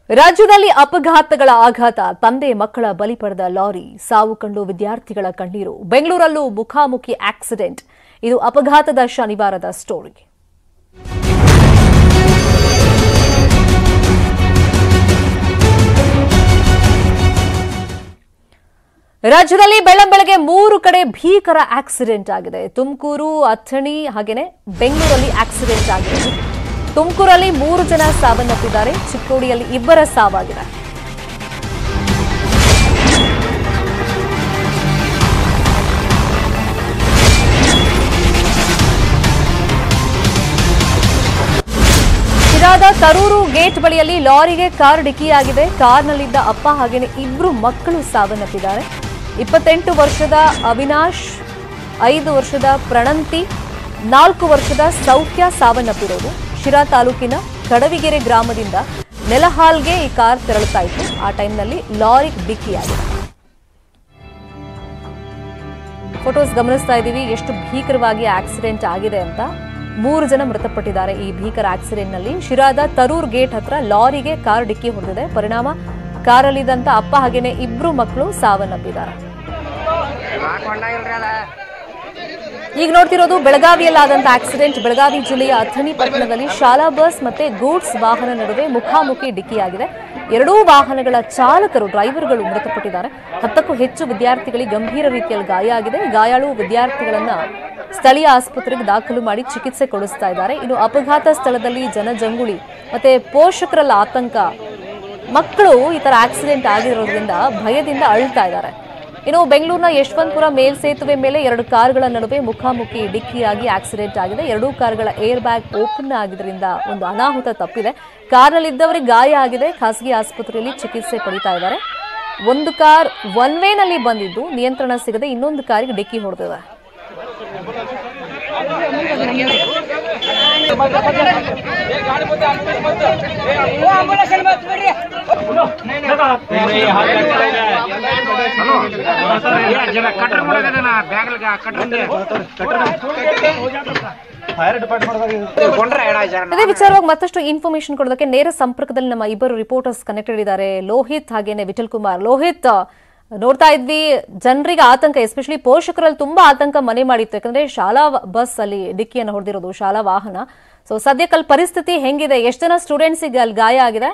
ರಾಜ್ಯದಲ್ಲಿ ಅಪಘಾತಗಳ ಆಘಾತ ತಂದೆ ಮಕ್ಕಳ ಬಲಿ ಪಡೆದ ಲಾರಿ ಸಾವು ಕಂಡು ವಿದ್ಯಾರ್ಥಿಗಳ ಕಣ್ಣೀರು ಬೆಂಗಳೂರಲ್ಲೂ ಮುಖಾಮುಖಿ ಆಕ್ಸಿಡೆಂಟ್ ಇದು ಅಪಘಾತದ ಶನಿವಾರದ ಸ್ಟೋರಿ ರಾಜ್ಯದಲ್ಲಿ ಬೆಳ್ಳಂಬೆಳಗ್ಗೆ ಮೂರು ಕಡೆ ಭೀಕರ ಆಕ್ಸಿಡೆಂಟ್ ಆಗಿದೆ ತುಮಕೂರು ಅಥಣಿ ಹಾಗೇನೆ ಬೆಂಗಳೂರಲ್ಲಿ ಆಕ್ಸಿಡೆಂಟ್ ಆಗಿದೆ ತುಮಕೂರಲ್ಲಿ ಮೂರು ಜನ ಸಾವನ್ನಪ್ಪಿದ್ದಾರೆ ಚಿಕ್ಕೋಡಿಯಲ್ಲಿ ಇಬ್ಬರ ಸಾವಾಗಿದೆ ಶಿರಾದ ತರೂರು ಗೇಟ್ ಬಳಿಯಲ್ಲಿ ಲಾರಿಗೆ ಕಾರ್ ಡಿಕ್ಕಿಯಾಗಿದೆ ಕಾರ್ನಲ್ಲಿದ್ದ ಅಪ್ಪ ಹಾಗೇನೆ ಇಬ್ರು ಮಕ್ಕಳು ಸಾವನ್ನಪ್ಪಿದ್ದಾರೆ ಇಪ್ಪತ್ತೆಂಟು ವರ್ಷದ ಅವಿನಾಶ್ ಐದು ವರ್ಷದ ಪ್ರಣಂತಿ ನಾಲ್ಕು ವರ್ಷದ ಸೌಖ್ಯ ಸಾವನ್ನಪ್ಪಿರೋದು ಶಿರಾ ತಾಲೂಕಿನ ಕಡವಿಗೆರೆ ಗ್ರಾಮದಿಂದ ನೆಲಹಾಲ್ಗೆ ಈ ಕಾರ್ ತೆರಳುತ್ತಾ ಇತ್ತು ಆ ಟೈಮ್ನಲ್ಲಿ ಲಾರಿ ಡಿಕ್ಕಿಯಾಗಿದೆ ಫೋಟೋಸ್ ಗಮನಿಸ್ತಾ ಇದ್ದೀವಿ ಎಷ್ಟು ಭೀಕರವಾಗಿ ಆಕ್ಸಿಡೆಂಟ್ ಆಗಿದೆ ಅಂತ ಮೂರು ಜನ ಮೃತಪಟ್ಟಿದ್ದಾರೆ ಈ ಭೀಕರ ಆಕ್ಸಿಡೆಂಟ್ನಲ್ಲಿ ಶಿರಾದ ತರೂರ್ ಗೇಟ್ ಹತ್ರ ಲಾರಿಗೆ ಕಾರ್ ಡಿಕ್ಕಿ ಹೊಡೆದಿದೆ ಪರಿಣಾಮ ಕಾರಲ್ಲಿದ್ದಂತ ಅಪ್ಪ ಹಾಗೇನೆ ಇಬ್ರು ಮಕ್ಕಳು ಸಾವನ್ನಪ್ಪಿದ್ದಾರೆ ಈಗ ನೋಡ್ತಿರೋದು ಬೆಳಗಾವಿಯಲ್ಲಾದಂತ ಆಕ್ಸಿಡೆಂಟ್ ಬೆಳಗಾವಿ ಜಿಲ್ಲೆಯ ಅಥಣಿ ಪಟ್ಟಣದಲ್ಲಿ ಶಾಲಾ ಬಸ್ ಮತ್ತೆ ಗೂಡ್ಸ್ ವಾಹನ ನಡುವೆ ಮುಖಾಮುಖಿ ಡಿಕ್ಕಿಯಾಗಿದೆ ಎರಡೂ ವಾಹನಗಳ ಚಾಲಕರು ಡ್ರೈವರ್ಗಳು ಮೃತಪಟ್ಟಿದ್ದಾರೆ ಹತ್ತಕ್ಕೂ ಹೆಚ್ಚು ವಿದ್ಯಾರ್ಥಿಗಳಿಗೆ ಗಂಭೀರ ರೀತಿಯಲ್ಲಿ ಗಾಯ ಆಗಿದೆ ಗಾಯಾಳು ವಿದ್ಯಾರ್ಥಿಗಳನ್ನ ಸ್ಥಳೀಯ ಆಸ್ಪತ್ರೆಗೆ ದಾಖಲು ಮಾಡಿ ಚಿಕಿತ್ಸೆ ಕೊಡಿಸ್ತಾ ಇದ್ದಾರೆ ಇನ್ನು ಅಪಘಾತ ಸ್ಥಳದಲ್ಲಿ ಜನಜಂಗುಳಿ ಮತ್ತೆ ಪೋಷಕರಲ್ಲಿ ಆತಂಕ ಮಕ್ಕಳು ಈ ತರ ಆಕ್ಸಿಡೆಂಟ್ ಆಗಿರೋದ್ರಿಂದ ಭಯದಿಂದ ಅಳ್ತಾ ಇದ್ದಾರೆ ಇನ್ನು ಬೆಂಗಳೂರಿನ ಯಶವಂತಪುರ ಮೇಲ್ಸೇತುವೆ ಮೇಲೆ ಎರಡು ಕಾರುಗಳ ನಡುವೆ ಮುಖಾಮುಖಿ ಡಿಕ್ಕಿಯಾಗಿ ಆಕ್ಸಿಡೆಂಟ್ ಆಗಿದೆ ಎರಡೂ ಕಾರುಗಳ ಏರ್ ಬ್ಯಾಗ್ ಓಪನ್ ಆಗಿದ್ರಿಂದ ಒಂದು ಅನಾಹುತ ತಪ್ಪಿದೆ ಕಾರ್ನಲ್ಲಿದ್ದವರಿಗೆ ಗಾಯ ಆಗಿದೆ ಖಾಸಗಿ ಆಸ್ಪತ್ರೆಯಲ್ಲಿ ಚಿಕಿತ್ಸೆ ಪಡಿತಾ ಇದ್ದಾರೆ ಒಂದು ಕಾರ್ ಒನ್ ವೇನಲ್ಲಿ ಬಂದಿದ್ದು ನಿಯಂತ್ರಣ ಸಿಗದೆ ಇನ್ನೊಂದು ಕಾರಿಗೆ ಡಿಕ್ಕಿ ಹೊಡೆದಿದೆ ಇದೇ ವಿಚಾರವಾಗಿ ಮತ್ತಷ್ಟು ಇನ್ಫಾರ್ಮೇಶನ್ ಕೊಡೋದಕ್ಕೆ ನೇರ ಸಂಪರ್ಕದಲ್ಲಿ ನಮ್ಮ ಇಬ್ಬರು ರಿಪೋರ್ಟರ್ಸ್ ಕನೆಕ್ಟೆಡ್ ಇದ್ದಾರೆ ಲೋಹಿತ್ ಹಾಗೇನೆ ವಿಠಲ್ ಕುಮಾರ್ ಲೋಹಿತ್ ನೋಡ್ತಾ ಇದ್ವಿ ಜನರಿಗೆ ಆತಂಕ ಎಸ್ಪೆಷಲಿ ಪೋಷಕರಲ್ಲಿ ತುಂಬಾ ಆತಂಕ ಮನೆ ಮಾಡಿತ್ತು ಯಾಕಂದ್ರೆ ಶಾಲಾ ಬಸ್ ಅಲ್ಲಿ ಡಿಕ್ಕಿಯನ್ನು ಹೊಡೆದಿರೋದು ಶಾಲಾ ವಾಹನ ಸೊ ಸದ್ಯಕ್ಕಲ್ಲಿ ಪರಿಸ್ಥಿತಿ ಹೆಂಗಿದೆ ಎಷ್ಟು ಜನ ಸ್ಟೂಡೆಂಟ್ಸಿಗೆ ಅಲ್ಲಿ ಗಾಯ ಆಗಿದೆ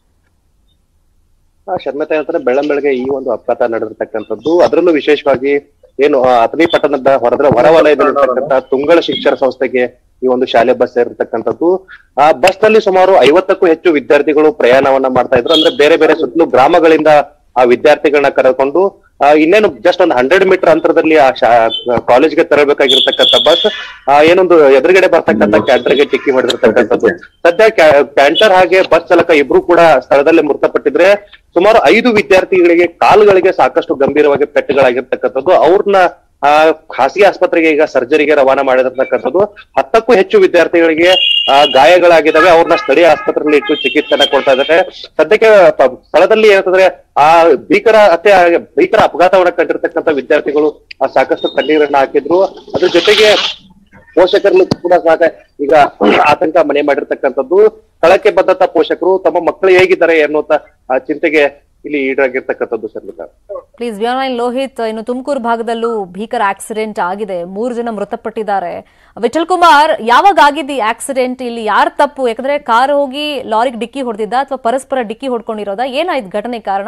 ಆ, ಶರ್ಮಿತಾ ಹೇಳ್ತಾರೆ ಬೆಳ್ಳಂಬೆಳಗ್ಗೆ ಈ ಒಂದು ಅಪಘಾತ ನಡೆದಿರ್ತಕ್ಕಂಥದ್ದು ಅದರಲ್ಲೂ ವಿಶೇಷವಾಗಿ ಏನು ಆ, ಅಥಣಿ ಪಟ್ಟಣದ ಹೊರದ್ರ ಹೊರವಲಯದಲ್ಲಿರ್ತಕ್ಕಂಥ ತುಂಗಳ ಶಿಕ್ಷಣ ಸಂಸ್ಥೆಗೆ ಈ ಒಂದು ಶಾಲೆ ಬಸ್ ಸೇರಿರ್ತಕ್ಕಂಥದ್ದು ಆ ಬಸ್ ನಲ್ಲಿ ಸುಮಾರು ಐವತ್ತಕ್ಕೂ ಹೆಚ್ಚು ವಿದ್ಯಾರ್ಥಿಗಳು ಪ್ರಯಾಣವನ್ನ ಮಾಡ್ತಾ ಇದ್ರು ಅಂದ್ರೆ ಬೇರೆ ಬೇರೆ ಸುತ್ತಲೂ ಗ್ರಾಮಗಳಿಂದ ಆ ವಿದ್ಯಾರ್ಥಿಗಳನ್ನ ಕರೆದುಕೊಂಡು ಆ, ಇನ್ನೇನು ಜಸ್ಟ್ ಒಂದು ಹಂಡ್ರೆಡ್ ಮೀಟರ್ ಅಂತರದಲ್ಲಿ ಆ ಕಾಲೇಜ್ಗೆ ತರಬೇಕಾಗಿರ್ತಕ್ಕಂಥ ಬಸ್ ಆ, ಏನೊಂದು ಎದುರುಗಡೆ ಬರ್ತಕ್ಕಂಥ ಕ್ಯಾಂಟರ್ಗೆ ಟಿಕ್ಕಿ ಮಾಡಿರ್ತಕ್ಕಂಥದ್ದು ಸದ್ಯ ಕ್ಯಾಂಟರ್ ಹಾಗೆ ಬಸ್ ಚಾಲಕ ಇಬ್ರು ಕೂಡ ಸ್ಥಳದಲ್ಲೇ ಮೃತಪಟ್ಟಿದ್ರೆ ಸುಮಾರು ಐದು ವಿದ್ಯಾರ್ಥಿಗಳಿಗೆ ಕಾಲುಗಳಿಗೆ ಸಾಕಷ್ಟು ಗಂಭೀರವಾಗಿ ಪೆಟ್ಟುಗಳಾಗಿರ್ತಕ್ಕಂಥದ್ದು ಅವ್ರನ್ನ ಆ ಖಾಸಗಿ ಆಸ್ಪತ್ರೆಗೆ ಈಗ ಸರ್ಜರಿಗೆ ರವಾನಾ ಮಾಡಿರ್ತಕ್ಕಂಥದ್ದು ಹತ್ತಕ್ಕೂ ಹೆಚ್ಚು ವಿದ್ಯಾರ್ಥಿಗಳಿಗೆ ಆ, ಗಾಯಗಳಾಗಿದ್ದಾವೆ ಅವ್ರನ್ನ ಸ್ಥಳೀಯ ಆಸ್ಪತ್ರೆಯಲ್ಲಿ ಇಟ್ಟು ಚಿಕಿತ್ಸೆನ ಕೊಡ್ತಾ ಇದ್ದಾರೆ ಸದ್ಯಕ್ಕೆ ಪ- ಸ್ಥಳದಲ್ಲಿ ಏನಂತಂದ್ರೆ ಆ ಭೀಕರ ಹತ್ಯೆ ಆಗಿ- ಭೀಕರ ಅಪಘಾತವನ್ನ ಕಂಡಿರ್ತಕ್ಕಂಥ ವಿದ್ಯಾರ್ಥಿಗಳು ಆ, ಸಾಕಷ್ಟು ಕಣ್ಣೀರನ್ನ ಹಾಕಿದ್ರು ಅದ್ರ ಜೊತೆಗೆ ಪೋಷಕರಲ್ಲೂ ಕೂಡ ಸಾಕ ಈಗ ಆತಂಕ ಮನೆ ಮಾಡಿರ್ತಕ್ಕಂಥದ್ದು ಸ್ಥಳಕ್ಕೆ ಬಂದಂತ ಪೋಷಕರು ತಮ್ಮ ಮಕ್ಕಳು ಹೇಗಿದ್ದಾರೆ ಅನ್ನುವಂತ ಆ, ಚಿಂತೆಗೆ ಇಲ್ಲಿ ಈಡಾಗಿರ್ತಕ್ಕಂಥದ್ದು ಶರ್ಮಿತಾ ಪ್ಲೀಸ್ ವಿಯಾನೈನ್ ಲೋಹಿತ್ ಇನ್ನು ತುಮಕೂರು ಭಾಗದಲ್ಲೂ ಭೀಕರ ಆಕ್ಸಿಡೆಂಟ್ ಆಗಿದೆ ಮೂರು ಜನ ಮೃತಪಟ್ಟಿದ್ದಾರೆ ವಿಠಲ್ ಕುಮಾರ್ ಯಾವಾಗ ಆಗಿದ್ದು ಈ ಆಕ್ಸಿಡೆಂಟ್ ಇಲ್ಲಿ ಯಾರ ತಪ್ಪು ಯಾಕಂದ್ರೆ ಕಾರ್ ಹೋಗಿ ಲಾರಿಗೆ ಡಿಕ್ಕಿ ಹೊಡೆದಿದ್ದ ಅಥವಾ ಪರಸ್ಪರ ಡಿಕ್ಕಿ ಹೊಡ್ಕೊಂಡಿರೋದಾ ಏನಾಯ್ತು ಘಟನೆ ಕಾರಣ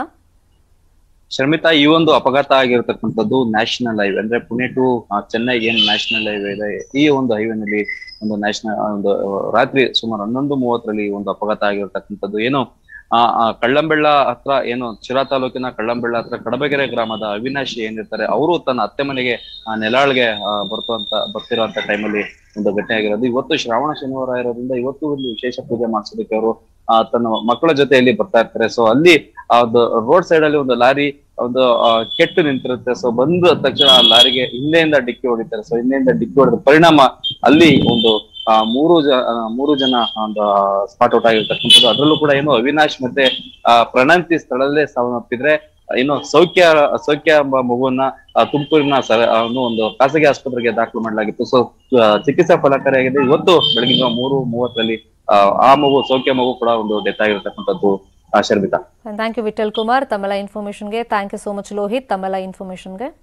ಶರ್ಮಿತಾ ಈ ಒಂದು ಅಪಘಾತ ಆಗಿರತಕ್ಕಂಥದ್ದು ನ್ಯಾಷನಲ್ ಹೈವೇ ಅಂದ್ರೆ ಪುಣೆ ಟು ಚೆನ್ನೈಗೆ ಏನ್ ನ್ಯಾಷನಲ್ ಹೈವೇ ಇದೆ ಈ ಒಂದು ಹೈವೇನಲ್ಲಿ ಒಂದು ನ್ಯಾಷನಲ್ ಒಂದು ಆ, ರಾತ್ರಿ ಸುಮಾರು ಹನ್ನೊಂದು ಮೂವತ್ತರಲ್ಲಿ ಒಂದು ಅಪಘಾತ ಆಗಿರತಕ್ಕಂಥದ್ದು ಏನು ಆ ಆ, ಕಳ್ಳಂಬೆಳ್ಳ ಹತ್ರ ಏನು ಶಿರಾ ತಾಲೂಕಿನ ಕಳ್ಳಂಬೆಳ್ಳ ಹತ್ರ ಕಡಬಗೆರೆ ಗ್ರಾಮದ ಅವಿನಾಶಿ ಏನಿರ್ತಾರೆ ಅವರು ತನ್ನ ಅತ್ತೆ ಮನೆಗೆ ಆ ನೆಲಾಳ್ಗೆ ಆ, ಬರ್ತುವಂತ ಬರ್ತಿರೋಂತ ಟೈಮಲ್ಲಿ ಒಂದು ಘಟನೆ ಆಗಿರೋದು ಇವತ್ತು ಶ್ರಾವಣ ಶನಿವಾರ ಇರೋದ್ರಿಂದ ಇವತ್ತು ಒಂದು ವಿಶೇಷ ಪೂಜೆ ಮಾಡಿಸೋದಕ್ಕೆ ಅವರು ಆ, ತನ್ನ ಮಕ್ಕಳ ಜೊತೆಯಲ್ಲಿ ಬರ್ತಾ ಇರ್ತಾರೆ ಸೊ ಅಲ್ಲಿ ಅದು ರೋಡ್ ಸೈಡ್ ಅಲ್ಲಿ ಒಂದು ಲಾರಿ ಒಂದು ಆ, ಕೆಟ್ಟು ನಿಂತಿರುತ್ತೆ ಸೊ ಬಂದ ತಕ್ಷಣ ಆ ಲಾರಿಗೆ ಹಿಂದೆಯಿಂದ ಡಿಕ್ಕಿ ಹೊಡಿತಾರೆ ಸೊ ಹಿಂದೆಯಿಂದ ಡಿಕ್ಕಿ ಹೊಡೆದ ಪರಿಣಾಮ ಅಲ್ಲಿ ಒಂದು ಆ ಮೂರು ಜ ಆ, ಮೂರು ಜನ ಒಂದು ಸ್ಪಾಟ್ ಔಟ್ ಆಗಿರ್ತಕ್ಕಂಥದ್ದು ಅದರಲ್ಲೂ ಕೂಡ ಏನು ಅವಿನಾಶ್ ಮತ್ತೆ ಆ ಪ್ರಣಂತಿ ಸ್ಥಳದಲ್ಲೇ ಸಾವನ್ನಪ್ಪಿದ್ರೆ ಇನ್ನು ಸೌಖ್ಯ ಸೌಖ್ಯ ಎಂಬ ಮಗುವನ್ನ ಆ, ತುಮಕೂರಿನ ಸರ ಅನ್ನು ಒಂದು ಖಾಸಗಿ ಆಸ್ಪತ್ರೆಗೆ ದಾಖಲು ಮಾಡಲಾಗಿತ್ತು ಸೊ ಚಿಕಿತ್ಸಾ ಫಲಕಾರಿಯಾಗಿದೆ ಇವತ್ತು ಬೆಳಗಿನ ಮೂರು ಮೂವತ್ತರಲ್ಲಿ ಆ, ಆ ಮಗು ಸೌಖ್ಯ ಮಗು ಕೂಡ ಒಂದು ಡೆತ್ ಆಗಿರ್ತಕ್ಕಂಥದ್ದು ಆ, ಶರ್ಮಿತಾ ಥ್ಯಾಂಕ್ ಯು ವಿಠಲ್ ಕುಮಾರ್ ತಮ್ಮೆಲ್ಲ ಇನ್ಫಾರ್ಮೇಶನ್ಗೆ thank you so much Lohith ತಮ್ಮೆಲ್ಲ ಇನ್ಫಾರ್ಮೇಶನ್ಗೆ